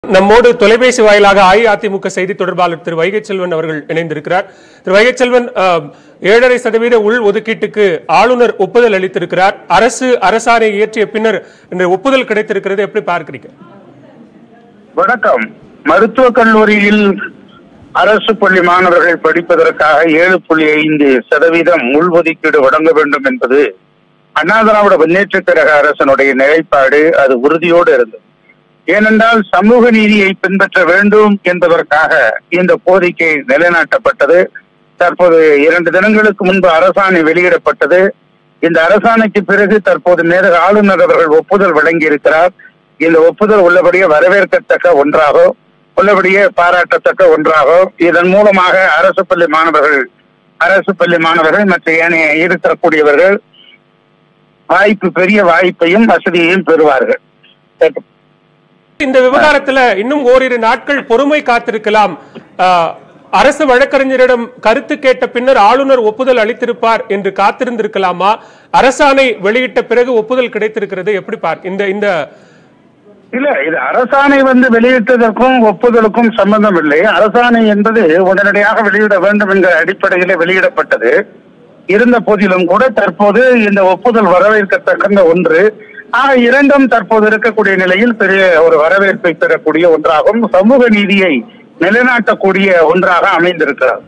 நம்மோடு தொலைபேசி வாயிலாக அஇஅதிமுக செய்தி தொடர்பாளர் திரு வைகை செல்வன் அவர்கள் இணைந்திருக்கிறார் திரு வைகை செல்வன் அஹ், ஏழரை சதவீத உள் ஒதுக்கீட்டுக்கு ஆளுநர் ஒப்புதல் அளித்திருக்கிறார் அரசு அரசாணை இயற்றிய பின்னர் இந்த ஒப்புதல் கிடைத்திருக்கிறது எப்படி பார்க்கிறீங்க வணக்கம் மருத்துவக் கல்லூரியில் அரசு பள்ளி மாணவர்கள் படிப்பதற்காக ஏழு புள்ளி ஐந்து சதவீதம் உள்ஒதுக்கீடு வழங்க வேண்டும் என்பது அண்ணா திராவிட முன்னேற்றக் கழக அரசனுடைய நிலைப்பாடு அது உறுதியோடு இருந்தது ஏனென்றால் சமூக நீதியை பின்பற்ற வேண்டும் என்பதற்காக இந்த கோரிக்கை நிலைநாட்டப்பட்டது தற்போது இரண்டு தினங்களுக்கு முன்பு அரசாணை வெளியிடப்பட்டது இந்த அரசாணைக்கு பிறகு தற்போது நேரு ஆளுநர் அவர்கள் ஒப்புதல் வழங்கியிருக்கிறார் இந்த ஒப்புதல் உள்ளபடியே வரவேற்கத்தக்க ஒன்றாகும் உள்ளபடியே பாராட்டத்தக்க ஒன்றாகும் இதன் மூலமாக அரசு பள்ளி மாணவர்கள் அரசு பள்ளி மாணவர்கள் மற்ற ஏனைய இருக்கக்கூடியவர்கள் வாய்ப்பு பெரிய வாய்ப்பையும் வசதியையும் பெறுவார்கள் இந்த விவகாரத்துல இன்னும் ஓரிரு நாட்கள் பொறுமை காத்திருக்கலாம் அஹ், அரசு வழக்கறிஞரிடம் கருத்து கேட்ட பின்னர் ஆளுநர் ஒப்புதல் அளித்திருப்பார் என்று காத்திருந்திருக்கலாமா அரசாணை வெளியிட்ட பிறகு ஒப்புதல் கிடைத்திருக்கிறது எப்படி பார் இந்த இந்த இல்ல இது அரசாணை வந்து வெளியிட்டதற்கும் ஒப்புதலுக்கும் சம்பந்தம் இல்லை அரசாணை என்பது உடனடியாக வெளியிட வேண்டும் என்கிற அடிப்படையிலே வெளியிடப்பட்டது இருந்த போதிலும் கூட தற்போது இந்த ஒப்புதல் வரவேற்கத்தக்க ஒன்று ஆக இரண்டும் தற்போது இருக்கக்கூடிய நிலையில் பெரிய ஒரு வரவேற்பை பெறக்கூடிய ஒன்றாகும் சமூக நீதியை நிலைநாட்டக்கூடிய ஒன்றாக அமைந்திருக்கிறது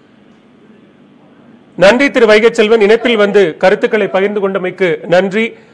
நன்றி திரு வைகை செல்வன் இணைப்பில் வந்து கருத்துக்களை பகிர்ந்து கொண்டமைக்கு நன்றி